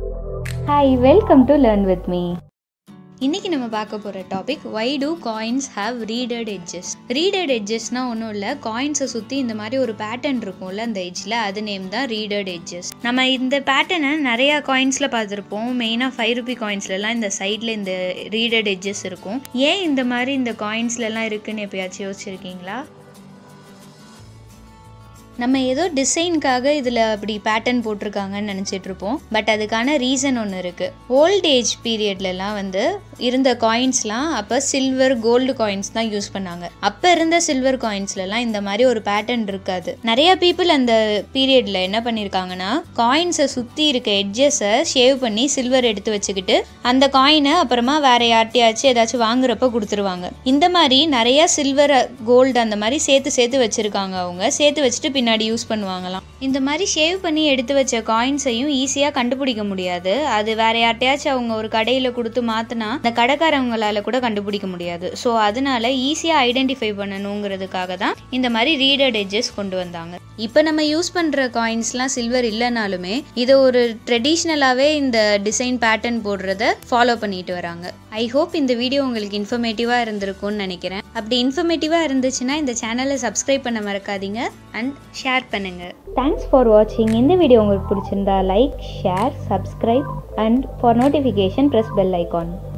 hi welcome to learn with me இன்னைக்கு நம்ம பார்க்க போகிற topic why do coins have reeded edges reeded எட்ஜஸ்னால் ஒன்றும் இல்லை காயின்ஸை சுற்றி இந்த மாதிரி ஒரு பேட்டர்ன் இருக்கும்ல அந்த எட்ஜில் அது நேம் தான் ரீடட் எட்ஜஸ் நம்ம இந்த பேட்டர்னை நிறையா காயின்ஸில் பார்த்துருப்போம் மெயினாக ஃபைவ் ருபி காயின்ஸ்லலாம் இந்த சைடில் இந்த ரீடட் எட்ஜஸ் இருக்கும் ஏன் இந்த மாதிரி இந்த காயின்ஸ்லலாம் இருக்குன்னு எப்பயாச்சும் யோசிச்சிருக்கீங்களா நம்ம ஏதோ டிசைனுக்காக இதில் அப்படி பேட்டர்ன் போட்டிருக்காங்கன்னு நினச்சிட்டு இருப்போம் பட் அதுக்கான ரீசன் ஒன்று இருக்குது ஓல்ட் ஏஜ் பீரியட்லலாம் வந்து இருந்த காயின்ஸ்லாம் அப்போ சில்வர் கோல்டு காயின்ஸ் தான் யூஸ் பண்ணாங்க அப்போ இருந்த சில்வர் காயின்ஸ்லலாம் இந்த மாதிரி ஒரு பேட்டர்ன் இருக்காது நிறைய பீப்புள் அந்த பீரியடில் என்ன பண்ணியிருக்காங்கன்னா காயின்ஸை சுற்றி இருக்க எட்ஜஸை ஷேவ் பண்ணி சில்வர் எடுத்து வச்சுக்கிட்டு அந்த காயினை அப்புறமா வேற யார்ட்டையாச்சும் ஏதாச்சும் வாங்குறப்ப கொடுத்துருவாங்க இந்த மாதிரி நிறைய சில்வர் கோல்டு அந்த மாதிரி சேர்த்து சேர்த்து வச்சுருக்காங்க அவங்க சேர்த்து வச்சுட்டு பின்னாடி யூஸ் பண்ணுவாங்களாம் இந்த மாதிரி ஷேவ் பண்ணி எடுத்து வச்ச காயின்ஸையும் ஈஸியாக கண்டுபிடிக்க முடியாது அது வேற யார்ட்டையாச்சும் அவங்க ஒரு கடையில் கொடுத்து மாற்றினா அந்த கடைக்காரவங்களால கூட கண்டுபிடிக்க முடியாது ஸோ அதனால ஈஸியாக ஐடென்டிஃபை பண்ணணுங்கிறதுக்காக தான் இந்த மாதிரி ரீடட் எட்ஜஸ் கொண்டு வந்தாங்க இப்போ நம்ம யூஸ் பண்ணுற காயின்ஸ்லாம் சில்வர் இல்லைனாலுமே இதை ஒரு ட்ரெடிஷ்னலாகவே இந்த டிசைன் பேட்டர்ன் போடுறத ஃபாலோ பண்ணிட்டு வராங்க ஐ ஹோப் இந்த வீடியோ உங்களுக்கு இன்ஃபர்மேட்டிவாக இருந்திருக்கும்னு நினைக்கிறேன் அப்படி இன்ஃபர்மேட்டிவாக இருந்துச்சுன்னா இந்த சேனலை சப்ஸ்கிரைப் பண்ண மறக்காதீங்க அண்ட் ஷேர் பண்ணுங்கள் தேங்க்ஸ் ஃபார் வாட்சிங் இந்த வீடியோ உங்களுக்கு பிடிச்சிருந்தா like share subscribe and for notification press bell icon